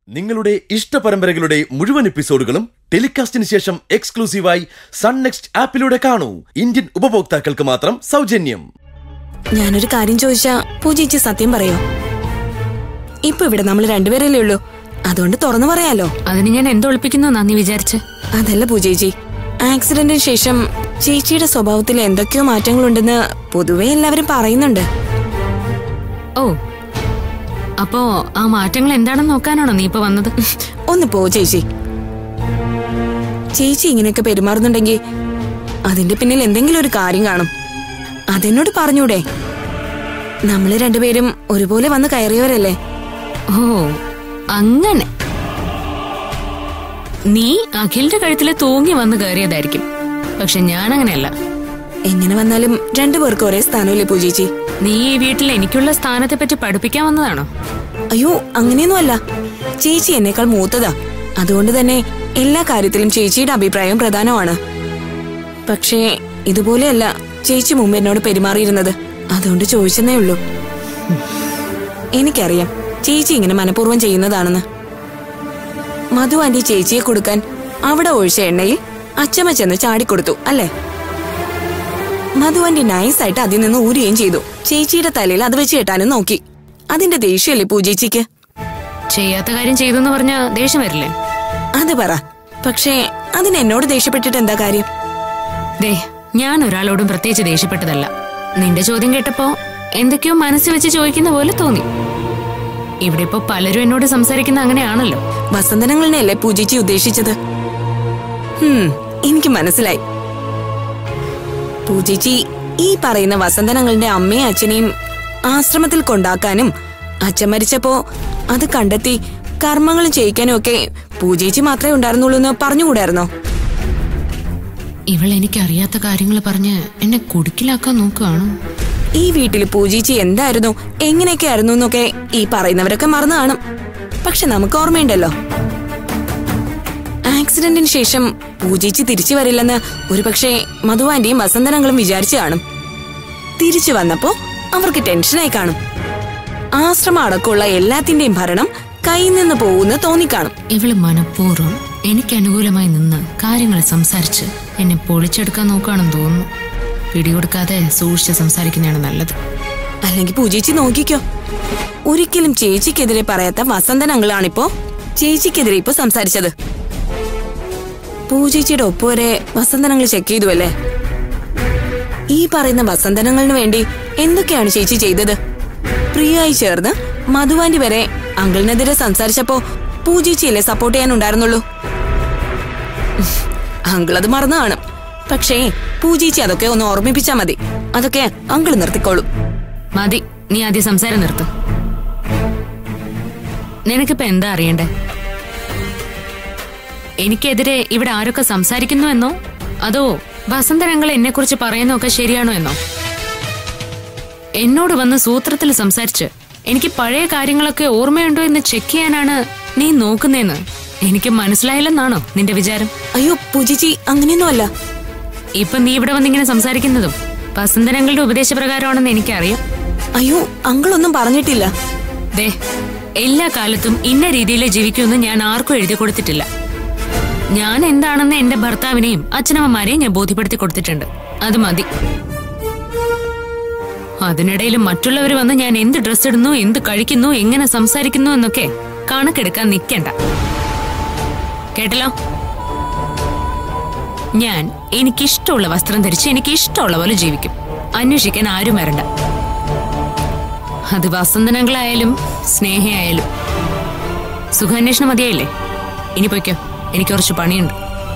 നിങ്ങളുടെ ഇഷ്ട പരമ്പരകളുടെ മുഴുവൻ എപ്പിസോഡുകളും ടെലികാസ്റ്റിന് ശേഷം എക്സ്ക്ലൂസീവായി സൺ നെക്സ്റ്റ് ആപ്പിലൂടെ കാണൂ ഇന്ത്യൻ ഉപഭോക്താക്കൾക്ക് മാത്രം സൗജന്യം ഞാനൊരു കാര്യം ചോദിച്ചാ പൂജിച്ച് സത്യം പറയോ ഇപ്പൊ ഇവിടെ നമ്മൾ രണ്ടുപേരല്ലേ ഉള്ളൂ അതുകൊണ്ട് തുറന്നു പറയാലോ അതിന് ഞാൻ എന്തൊളിപ്പിക്കുന്നു നന്ദി വിചാരിച്ച് അതല്ല പൂജേച്ചി ആക്സിഡന്റിന് ശേഷം ചേച്ചിയുടെ സ്വഭാവത്തിൽ എന്തൊക്കെയോ മാറ്റങ്ങളുണ്ടെന്ന് പൊതുവെ എല്ലാവരും പറയുന്നുണ്ട് ഓ അപ്പോ ആ മാറ്റങ്ങൾ എന്താണെന്ന് നോക്കാനാണോ നീ ഇപ്പൊ വന്നത് ഒന്ന് പോ ചേച്ചി ചേച്ചി ഇങ്ങനെയൊക്കെ പെരുമാറുന്നുണ്ടെങ്കിൽ അതിന്റെ പിന്നിൽ എന്തെങ്കിലും ഒരു കാര്യം കാണും അതെന്നോട് പറഞ്ഞൂടെ നമ്മള് രണ്ടുപേരും ഒരുപോലെ വന്ന് കയറിയവരല്ലേ ഓ അങ്ങനെ നീ അഖിലിന്റെ കഴുത്തില് തൂങ്ങി വന്ന് കയറിയതായിരിക്കും പക്ഷെ ഞാൻ അങ്ങനെയല്ല എങ്ങനെ വന്നാലും രണ്ടുപേർക്ക് ഒരേ സ്ഥാനമല്ലേ പൂജേച്ചി നീ ഈ വീട്ടിൽ എനിക്കുള്ള സ്ഥാനത്തെ പറ്റി പഠിപ്പിക്കാൻ വന്നതാണോ അയ്യോ അങ്ങനെയൊന്നും അല്ല ചേച്ചി എന്നേക്കാൾ മൂത്തതാ അതുകൊണ്ട് തന്നെ എല്ലാ കാര്യത്തിലും ചേച്ചിയുടെ അഭിപ്രായം പ്രധാനമാണ് പക്ഷേ ഇതുപോലെയല്ല ചേച്ചി മുമ്പ് എന്നോട് പെരുമാറിയിരുന്നത് അതുകൊണ്ട് ചോദിച്ചെന്നേ ഉള്ളൂ എനിക്കറിയാം ചേച്ചി ഇങ്ങനെ മനഃപൂർവ്വം ചെയ്യുന്നതാണെന്ന് മധു ആന്റി ചേച്ചിയെ കൊടുക്കാൻ അവിടെ ഒഴിച്ച എണ്ണയിൽ അച്ചമ്മ ചെന്ന് ചാടിക്കൊടുത്തു അല്ലേ മധു ആന്റി നൈസായിട്ട് അതിൽ നിന്ന് ഊരുകയും ചെയ്തു ചേച്ചിയുടെ തലയിൽ അത് വെച്ച് കെട്ടാനും നോക്കി അതിന്റെ ദേഷ്യമല്ലേ പൂജേച്ചിക്ക് ചെയ്യാത്ത കാര്യം ചെയ്തു എന്ന് പറഞ്ഞ ദേഷ്യം വരില്ലേ അത് പറ പക്ഷേ അതിന് എന്നോട് ദേഷ്യപ്പെട്ടിട്ട് എന്താ കാര്യം ദേ ഞാൻ ഒരാളോടും പ്രത്യേകിച്ച് ദേഷ്യപ്പെട്ടതല്ല നിന്റെ ചോദ്യം കേട്ടപ്പോ എന്തൊക്കെയോ മനസ്സിൽ വെച്ച് ചോദിക്കുന്ന പോലെ തോന്നി ഇവിടെ ഇപ്പോ പലരും എന്നോട് സംസാരിക്കുന്ന അങ്ങനെയാണല്ലോ വസന്തനങ്ങളിനെയല്ലേ പൂജിച്ച് ഉദ്ദേശിച്ചത് ഹും എനിക്ക് മനസ്സിലായി പൂജിച്ചി ഈ പറയുന്ന വസന്തനങ്ങളുടെ അമ്മയും അച്ഛനെയും ആശ്രമത്തിൽ കൊണ്ടാക്കാനും അച്ഛൻ മരിച്ചപ്പോ അത് കണ്ടെത്തി കർമ്മങ്ങൾ ചെയ്യിക്കാനും ഒക്കെ പൂജേച്ചി മാത്രമേ ഉണ്ടായിരുന്നുള്ളൂ എന്ന് പറഞ്ഞുകൂടായിരുന്നോ ഇവൾ എനിക്ക് അറിയാത്ത കാര്യങ്ങൾ പറഞ്ഞ് എന്നെ കുടുക്കിലാക്കാൻ നോക്കുകയാണോ ഈ വീട്ടിൽ പൂജിച്ചി എന്തായിരുന്നു എങ്ങനെയൊക്കെ ആയിരുന്നു എന്നൊക്കെ ഈ പറയുന്നവരൊക്കെ മറന്നു കാണും പക്ഷെ നമുക്ക് ഓർമ്മയുണ്ടല്ലോ ആക്സിഡന്റിന് ശേഷം പൂജിച്ചി തിരിച്ചു വരില്ലെന്ന് ഒരുപക്ഷെ മധുവാന്റെയും വസന്തനങ്ങളും വിചാരിച്ചു കാണും തിരിച്ചു വന്നപ്പോ അവർക്ക് ടെൻഷനായി കാണും ആശ്രമം അടക്കമുള്ള എല്ലാത്തിന്റെയും ഭരണം കയ്യിൽ നിന്ന് പോകുന്ന തോന്നിക്കാണും ഇവള് മനഃപൂർവ്വം എനിക്ക് അനുകൂലമായി നിന്ന് കാര്യങ്ങൾ സംസാരിച്ച് എന്നെ പൊളിച്ചെടുക്കാൻ നോക്കുകയാണെന്ന് തോന്നുന്നു പിടികൊടുക്കാതെ സൂക്ഷിച്ച് സംസാരിക്കുന്നതാണ് നല്ലത് അല്ലെങ്കിൽ പൂജേച്ചി നോക്കിക്കോ ഒരിക്കലും ചേച്ചിക്കെതിരെ പറയാത്ത വസന്തൻ അങ്കിളാണിപ്പോ ചേച്ചിക്കെതിരെ ഇപ്പൊ സംസാരിച്ചത് പൂജേച്ചിയുടെ ഒപ്പ് വരെ വസന്തനങ്ങൾ ചെക്ക് ചെയ്തു അല്ലേ ഈ പറയുന്ന വസന്തനങ്ങളിന് വേണ്ടി എന്തൊക്കെയാണ് ചേച്ചി ചെയ്തത് പ്രിയായി ചേർന്ന് മധുവാന്റി വരെ അങ്കിളിനെതിരെ സംസാരിച്ചപ്പോ പൂജേച്ചിയല്ലേ സപ്പോർട്ട് ചെയ്യാനുണ്ടായിരുന്നുള്ളൂ അങ്കിൾ അത് മറന്നു കാണും പക്ഷേ പൂജേച്ചി അതൊക്കെ ഒന്ന് ഓർമ്മിപ്പിച്ചാ മതി അതൊക്കെ അങ്കിൾ നിർത്തിക്കോളും മതി നീ ആദ്യം സംസാരം നിർത്ത് നിനക്കിപ്പോ എന്താ അറിയണ്ടേ എനിക്കെതിരെ ഇവിടെ ആരൊക്കെ സംസാരിക്കുന്നു എന്നോ അതോ വസന്തരങ്ങൾ എന്നെ കുറിച്ച് പറയുന്നൊക്കെ ശരിയാണോ എന്നോ എന്നോട് വന്ന് സൂത്രത്തിൽ സംസാരിച്ച് എനിക്ക് പഴയ കാര്യങ്ങളൊക്കെ ഓർമ്മയുണ്ടോ എന്ന് ചെക്ക് ചെയ്യാനാണ് നീ നോക്കുന്നേന്ന് എനിക്ക് മനസ്സിലായില്ലെന്നാണോ നിന്റെ വിചാരം അയ്യോ പൂജിച്ചി അങ്ങനെയൊന്നും അല്ല ഇപ്പൊ നീ ഇവിടെ വന്നിങ്ങനെ സംസാരിക്കുന്നതും വസന്തരങ്ങളുടെ ഉപദേശപ്രകാരമാണെന്ന് എനിക്കറിയാം അയ്യോ അങ്കിളൊന്നും പറഞ്ഞിട്ടില്ല ദേ എല്ലാ കാലത്തും ഇന്ന രീതിയിൽ ജീവിക്കുമെന്ന് ഞാൻ ആർക്കും എഴുതി കൊടുത്തിട്ടില്ല ഞാൻ എന്താണെന്ന് എന്റെ ഭർത്താവിനെയും അച്ഛനമ്മമാരെയും ഞാൻ ബോധ്യപ്പെടുത്തി കൊടുത്തിട്ടുണ്ട് അത് മതി അതിനിടയിൽ മറ്റുള്ളവർ വന്ന് ഞാൻ എന്ത് ഡ്രസ് ഇടുന്നു എന്ത് കഴിക്കുന്നു എങ്ങനെ സംസാരിക്കുന്നു എന്നൊക്കെ കണക്കെടുക്കാൻ നിൽക്കണ്ട കേട്ടല്ലോ ഞാൻ എനിക്കിഷ്ടമുള്ള വസ്ത്രം ധരിച്ച് എനിക്ക് ഇഷ്ടമുള്ള പോലെ ജീവിക്കും അന്വേഷിക്കാൻ ആരും വരണ്ട അത് വസന്തനങ്ങളായാലും സ്നേഹയായാലും സുഖാന്വേഷണം മതിയായില്ലേ ഇനി പൊയ്ക്കോ എനിക്ക് കുറച്ച് പണിയുണ്ട്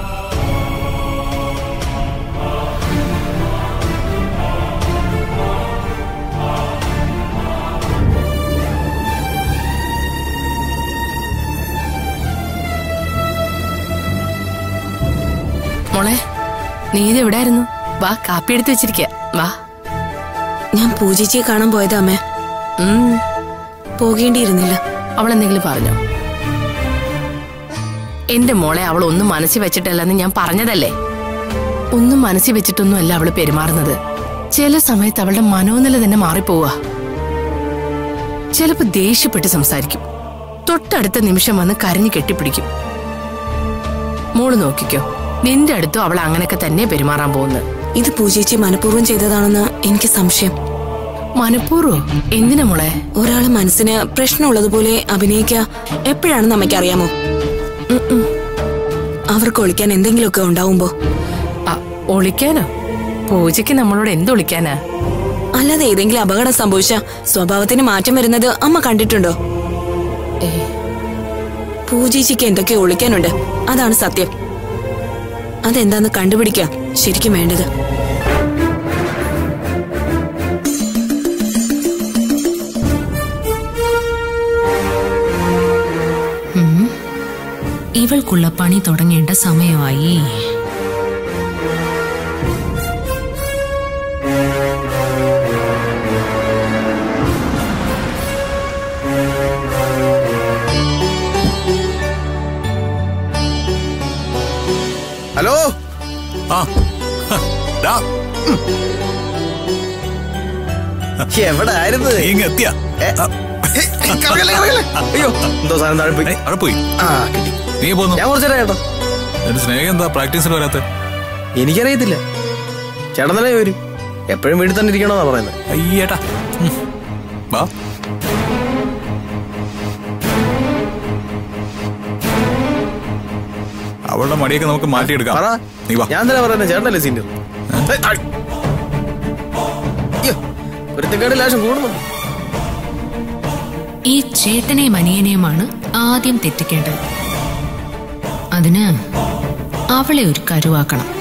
മോളെ നീ ഇത് എവിടായിരുന്നു വാ കാപ്പി എടുത്ത് വെച്ചിരിക്ക വാ ഞാൻ പൂജിച്ചിയെ കാണാൻ പോയതാ അമ്മേ ഉം, പോകേണ്ടിയിരുന്നില്ല അവൾ എന്തെങ്കിലും പറഞ്ഞോ എന്റെ മോളെ അവൾ ഒന്നും മനസ്സിൽ വെച്ചിട്ടല്ലെന്ന് ഞാൻ പറഞ്ഞതല്ലേ ഒന്നും മനസ്സിൽ വെച്ചിട്ടൊന്നുമല്ല അവള് പെരുമാറുന്നത് ചില സമയത്ത് അവളുടെ മനോനില തന്നെ മാറിപ്പോവുക ചിലപ്പോ ദേഷ്യപ്പെട്ട് സംസാരിക്കും തൊട്ടടുത്ത നിമിഷം വന്ന് കരഞ്ഞു കെട്ടിപ്പിടിക്കും മോള് നോക്കിക്കോ നിന്റെ അടുത്തും അവൾ അങ്ങനെയൊക്കെ തന്നെ പെരുമാറാൻ പോകുന്നത് ഇത് പൂജേച്ചി മനഃപൂർവ്വം ചെയ്തതാണെന്ന് എനിക്ക് സംശയം മനഃപൂർവ്വം എന്തിനാ മോളെ ഒരാള് മനസ്സിന് പ്രശ്നമുള്ളതുപോലെ അഭിനയിക്കുക എപ്പോഴാണെന്ന് അമ്മയ്ക്കറിയാമോ ഉം ഉം. അവർക്ക് ഒളിക്കാൻ എന്തെങ്കിലുമൊക്കെ ഉണ്ടാവുമ്പോ ആ, ഒളിക്കാനോ പൂജയ്ക്ക് നമ്മളോട് എന്ത് ഒളിക്കാനാ അല്ലാതെ ഏതെങ്കിലും അപകടം സംഭവിച്ച സ്വഭാവത്തിന് മാറ്റം വരുന്നത് അമ്മ കണ്ടിട്ടുണ്ടോ പൂജേച്ചിക്ക് എന്തൊക്കെ ഒളിക്കാനുണ്ട് അതാണ് സത്യം അതെന്താന്ന് കണ്ടുപിടിക്കാം ശരിക്കും വേണ്ടത് ഇവൾക്കുള്ള പണി തുടങ്ങേണ്ട സമയമായി ഹലോ ആ ഹ, ഡാ, എവിടെ ആയിരുന്നു നീ ഇങ്ങ് എത്തിയാ ആ, അയ്യോ എന്തോ സാധനം താഴെ പോയി ഏയ്, അവിടെ പോയി ആ കിട്ടി നീ പോന്നു ഞാൻ കുറച്ചേരാ ചേട്ടാ എന്റെ സ്നേഹം എന്താ പ്രാക്ടീസിന് വരാത്ത എനിക്കറിയത്തില്ല ചേട്ടൻ തന്നെ വരും എപ്പോഴും വീട്ടിൽ തന്നെ ഇരിക്കണമെന്നാ പറയുന്നത് അയ്യേട്ടാ ഉം. വാ അവളുടെ മടിയൊക്കെ നമുക്ക് മാറ്റിയെടുക്കാം പറ നീ വാ ഞാൻ തന്നെ പറയുന്നത് ചേട്ടനല്ലേ സീനിയർ അയ്യോ ഒരുത്തക്കേട് ലാശം കൂടുന്നു ഈ ചേട്ടനെയും അനിയനെയുമാണ് ആദ്യം തെറ്റിക്കേണ്ടത് അതിന് അവളെ ഒരു കരുവാക്കണം